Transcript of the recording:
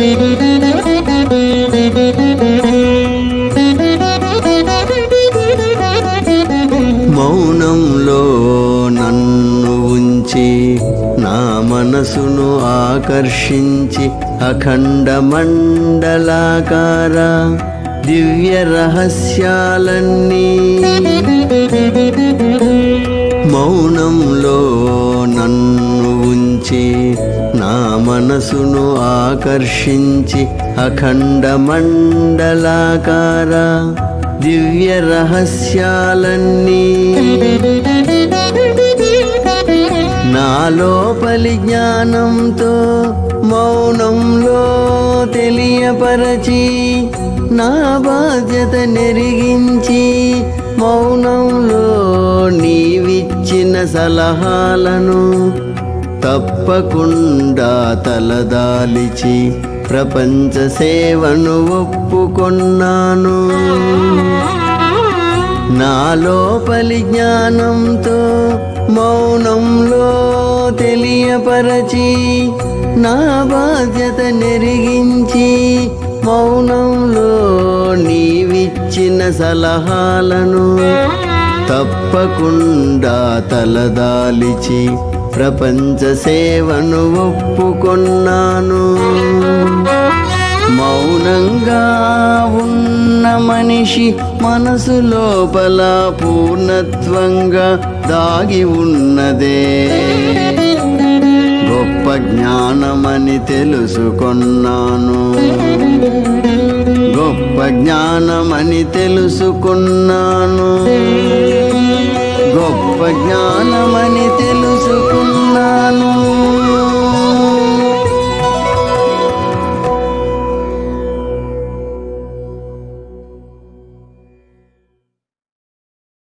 మౌనంలో నన్ను ఉంచి నా మనసును ఆకర్షించి అఖండ మండలాకార దివ్య రహస్యాలన్నీ మౌనంలో నన్ను ఉంచి నా మనసును ఆకర్షించి అఖండ మండలాకార దివ్య రహస్యాలన్నీ నా లోపలి జ్ఞానంతో మౌనంలో తెలియపరచి నా బాధ్యత నెరిగించి మౌనంలో నీవిచ్చిన సలహాలను తప్పకుండా తలదాలిచి ప్రపంచ సేవను ఒప్పుకొన్నాను నా లోపలి జ్ఞానంతో మౌనంలో తెలియపరచి నా బాధ్యత నెరిగించి మౌనంలో నీవిచ్చిన సలహాలను తప్పకుండా తలదాలిచి ప్రపంచ సేవను ఒప్పుకొన్నాను మౌనంగా ఉన్న మనిషి మనసు లోపల పూర్ణత్వంగా దాగి ఉన్నదే గొప్ప జ్ఞానమని తెలుసుకొన్నాను గొప్ప జ్ఞానమని తెలుసుకున్నాను గొప్ప జ్ఞానమని తెలుసుకున్నాను